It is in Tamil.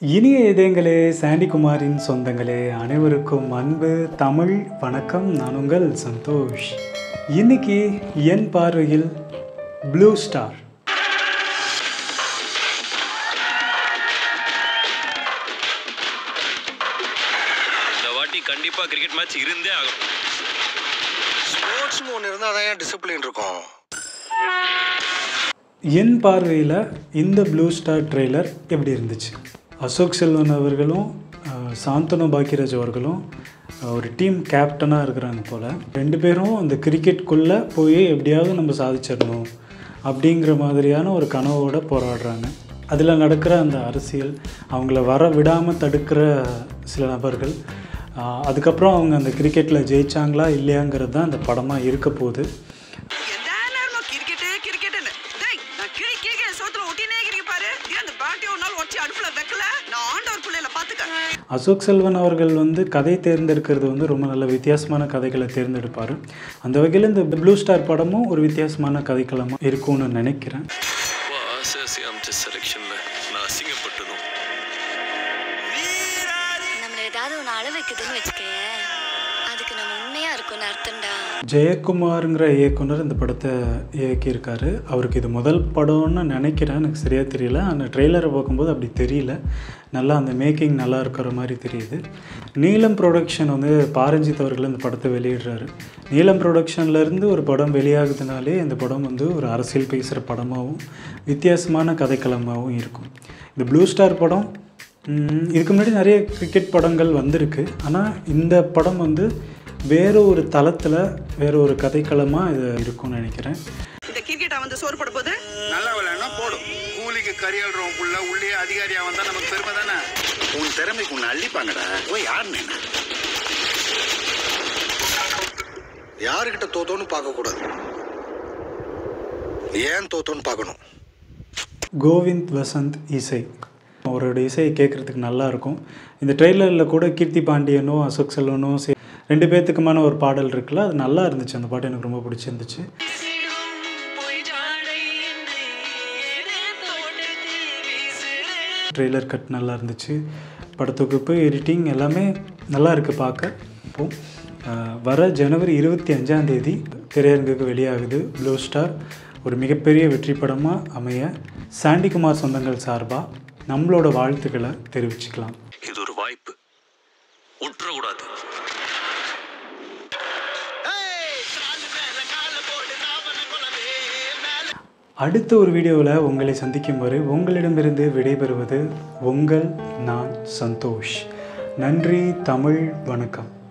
இனிய இதயங்களே சாண்டி குமாரின் சொந்தங்களே அனைவருக்கும் அன்பு தமிழ் வணக்கம் நான் உங்கள் சந்தோஷ் இன்னைக்கு என் பார்வையில் ப்ளூ ஸ்டார் இந்த வாட்டி கண்டிப்பா கிரிக்கெட் மேட்ச் இருந்தே ஆகும் ஸ்போர்ட்ஸ்னு ஒன்று இருந்தால் தான் டிசிப்ளின் இருக்கும் என் பார்வையில் இந்த ப்ளூ ஸ்டார் ட்ரெய்லர் எப்படி இருந்துச்சு அசோக் செல்வன் அவர்களும் அஹ், சாந்தனு பாக்கியராஜ் அவர்களும் அஹ், ஒரு டீம் கேப்டனாக இருக்கிறாங்க போல் ரெண்டு பேரும் அந்த கிரிக்கெட்குள்ளே போய் எப்படியாவது நம்ம சாதிச்சிடணும் அப்படிங்கிற மாதிரியான ஒரு கனவோட போராடுறாங்க அதில் நடக்கிற அந்த அரசியல் அவங்கள வர விடாமல் தடுக்கிற சில நபர்கள் அஹ், அதுக்கப்புறம் அவங்க அந்த கிரிக்கெட்டில் ஜெயிச்சாங்களா இல்லையாங்கிறது தான் அந்த படமாக இருக்க போகுது எல்லா நேரமும் கிரிக்கெட்டு கிரிக்கெட்டுன்னு டேய் நான் கிளி கிளிக்கிற சோத்துல ஒட்டினே கிரிக்க பாரு ஏன் அந்த பேட்டை ஒரு நாள் ஒட்டி அடுப்புல வைக்கல நான் ஆண்டவர் பிள்ளையில பாத்துக்க அசோக் செல்வன் அவர்கள் வந்து கதை தேர்ந்தெடுக்கிறது வந்து ரொம்ப நல்ல வித்தியாசமான கதைகளை தேர்ந்தெடுப்பார் அந்த வகையில் இந்த ப்ளூ ஸ்டார் படமும் ஒரு வித்தியாசமான கதைக்களமாக இருக்கும்னு நினைக்கிறேன் ரொம்ப ஆசை ஆசையாக அமைச்ச செலெக்ஷனில் நான் அசிங்கப்பட்டதும் நம்மள ஏதாவது ஒன்று அள வைக்குதுன்னு வச்சுக்கேன் அதுக்கு நம்ம உண்மையா இருக்கும்னு அர்த்தம்டா ஜெயக்குமாருங்கிற இயக்குனர் இந்த படத்தை இயக்கியிருக்காரு அவருக்கு இது முதல் படம்னு நினைக்கிறேன் எனக்கு சரியாக தெரியல அந்த ட்ரெய்லரை பார்க்கும்போது அப்படி தெரியல நல்லா அந்த மேக்கிங் நல்லா இருக்கிற மாதிரி தெரியுது நீலம் ப்ரொடக்ஷன் வந்து பாரஞ்சித் அவர்கள் இந்த படத்தை வெளியிடுறாரு நீலம் ப்ரொடக்ஷன்லேருந்து ஒரு படம் வெளியாகுதுனாலே இந்த படம் வந்து ஒரு அரசியல் பேசுகிற படமாகவும் வித்தியாசமான கதைக்களமாகவும் இருக்கும் இந்த ப்ளூ ஸ்டார் படம் ம், இதுக்கு முன்னாடி நிறைய கிரிக்கெட் படங்கள் வந்திருக்கு ஆனால் இந்த படம் வந்து வேறு ஒரு தளத்தில் வேறு ஒரு கதைக்களமாக இது இருக்கும்னு நினைக்கிறேன் இந்த கிரிக்கெட்டா வந்து சோறு போட போது நல்லா விளையாடனா போடும் கூலிக்கு கரியல்றவன் புள்ள உள்ளே அதிகாரியா வந்தா நமக்கு பெருமை தானே உன் திறமைக்கு உன்னை அள்ளிப்பாங்கடா போய் யாருன்னு யாருக்கிட்ட தோத்தோன்னு பார்க்க கூடாது ஏன் தோத்தோன்னு பார்க்கணும் கோவிந்த் வசந்த் இசை அவரோட இசையை கேட்குறதுக்கு நல்லா இருக்கும் இந்த ட்ரெய்லரில் கூட கீர்த்தி பாண்டியனும் அசோக் செல்வனும் சே ரெண்டு பேர்த்துக்குமான ஒரு பாடல் இருக்குல்ல அது நல்லா இருந்துச்சு அந்த பாட்டு எனக்கு ரொம்ப பிடிச்சிருந்துச்சு ட்ரெய்லர் கட் நல்லா இருந்துச்சு படத்தொகுப்பு எடிட்டிங் எல்லாமே நல்லா இருக்குது பார்க்க இப்போ ஆஹ், வர ஜனவரி இருபத்தி அஞ்சாம் தேதி திரையரங்குக்கு வெளியாகுது ப்ளூ ஸ்டார் ஒரு மிகப்பெரிய வெற்றி படமாக அமைய சாண்டிகுமார் சொந்தங்கள் சார்பாக நம்மளோட வாழ்த்துக்களை தெரிவிச்சுக்கலாம் இது ஒரு வாய்ப்பு விட்டுறக்கூடாது அடுத்த ஒரு வீடியோவில் உங்களை சந்திக்கும் வரை உங்களிடமிருந்து விடைபெறுவது உங்கள் நான் சந்தோஷ் நன்றி தமிழ் வணக்கம்